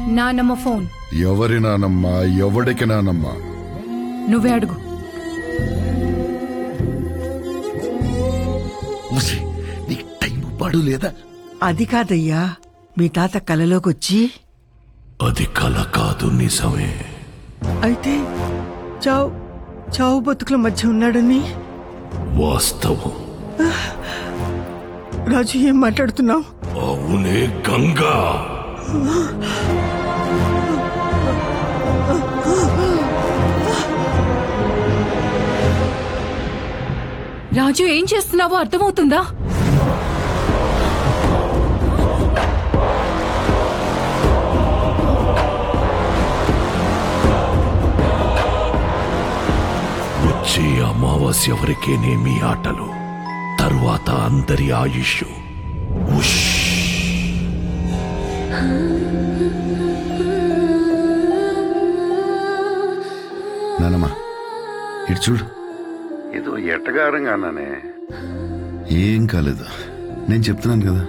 నానమ్మ ఫోన్ ఎవరి నానమ్మా ఎవడికి నానమ్మా నువ్వే అడుగు ఉసి, నీకు టైం పాడు లేదా అది కాదయ్యా మీ తాత కలలోకొచ్చి అది కల కాదు నిజమే అయితే చావు చావు బతుకుల మధ్య ఉన్నాడని వాస్తవం రాజు ఏం మాట్లాడుతున్నావు అవునే గంగా రాజు ఏం చేస్తున్నావో అర్థమవుతుందా వచ్చే అమావాస్య వరకేనేమి ఆటలు తరువాత అందరి ఆయుష్ ఉష్ నానమ్మా ఇటు చూడు ఏదో ఎట్టగారంగా అన్నానే ఏం కాలేదు నేను చెప్తున్నాను కదా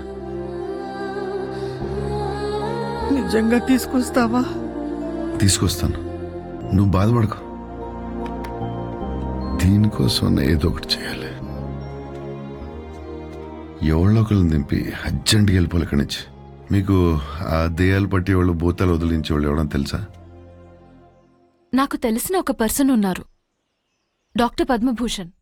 నిజంగా తీసుకొస్తావా తీసుకొస్తాను నువ్వు బాధపడకు దీనికోసం ఏదో ఒకటి చేయాలి ఎవళ్ళో ఒకళ్ళని దింపి అర్జెంట్గా వెళ్ళిపోవాలి ఇక్కడి నుంచి మీకు ఆ దెయ్యాలు పట్టి వాళ్ళు భూతాలు వదిలించే వాళ్ళు ఎవడని తెలుసా నాకు తెలిసిన ఒక పర్సన్ ఉన్నారు డాక్టర్ పద్మభూషణ్